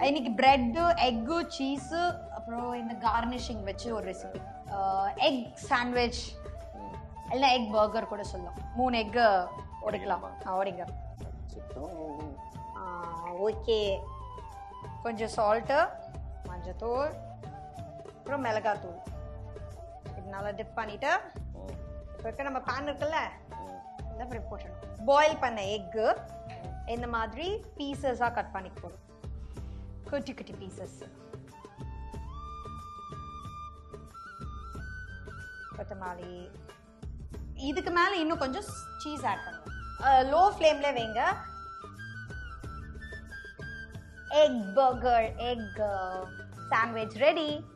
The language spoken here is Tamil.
இன்னைக்கு பிரெட்டு எக்கு சீஸு அப்புறம் இந்த கார்னிஷிங் வச்சு ஒரு ரெசிபி எக் சாண்ட்விச் இல்லைன்னா எக் பர்கர் கூட சொல்லலாம் மூணு எக்கு உடைக்கலாம் ஆ உடைங்க சுத்தம் ஓகே கொஞ்சம் சால்ட்டு மஞ்சத்தூள் அப்புறம் மிளகாத்தூள் இது நல்லா டிப் பண்ணிட்டு ம், இப்போ இருக்க நம்ம பேன் இருக்குல்ல ம். இந்த மாதிரி போட்டணும் பாயில் பண்ண எக்கு இந்த மாதிரி பீசஸாக கட் பண்ணி போடும் குட்டி குட்டி பீசஸ் கொத்தமல்லி இதுக்கு மேலே இன்னும் கொஞ்சம் சீஸ் ஆட் பண்ணுவோம் லோ ஃப்ளேம்ல வைங்க egg burger egg sandwich ready